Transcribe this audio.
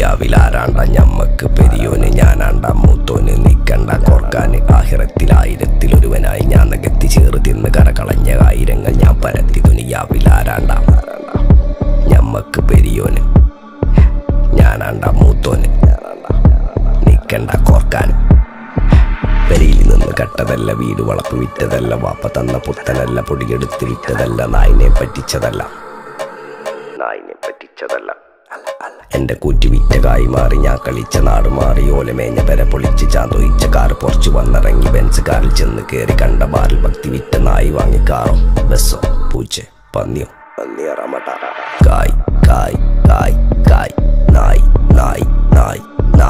ദുനിയാവിലാരാണ്ട ഞമ്മക്ക് പെരിയോന് ഞാനാണ്ട മൂത്തോന് നിക്കണ്ട കോർക്കാന് ആഹിറത്തിൽ ആയിരത്തിലൊരുവനായി ഞാൻ നികത്തി ചേറ് തിന്ന് കരകളഞ്ഞ ആയിരങ്ങൾ ഞാൻ പരത്തി ദുനിയാവിലാരാണ്ട ഞമ്മക്ക് പെരിയോന് ഞാനാണ്ട മൂത്തോന് നിക്കണ്ട കോർക്കാന് പെരിയിൽ നിന്ന് കട്ടതല്ല വീട് വളപ്പ് വിറ്റതല്ല വാപ്പ തന്ന പുത്തനല്ല പൊടിയെടുത്ത് വിറ്റതല്ല നായിനെ പറ്റിച്ചതല്ല നായിനെ പറ്റിച്ചതല്ല എന്റെ കൂറ്റി വിറ്റ കായി മാറി ഞാൻ കളിച്ച നാട് മാറി ഓലമേഞ്ഞ പെര പൊളിച്ച് ചാന്തൊയിച്ച കാർ പൊറച്ചു വന്നിറങ്ങി ബെൻസ് കാറിൽ ചെന്ന് കയറി കണ്ട ബാറിൽ ഭക്തി വിറ്റ നായി വാങ്ങി കാറോ ബസ്സോ പൂച്ച പന്നിയോ പന്നിയറമട്ട കായ് കായ് കായ് കായ് നായ്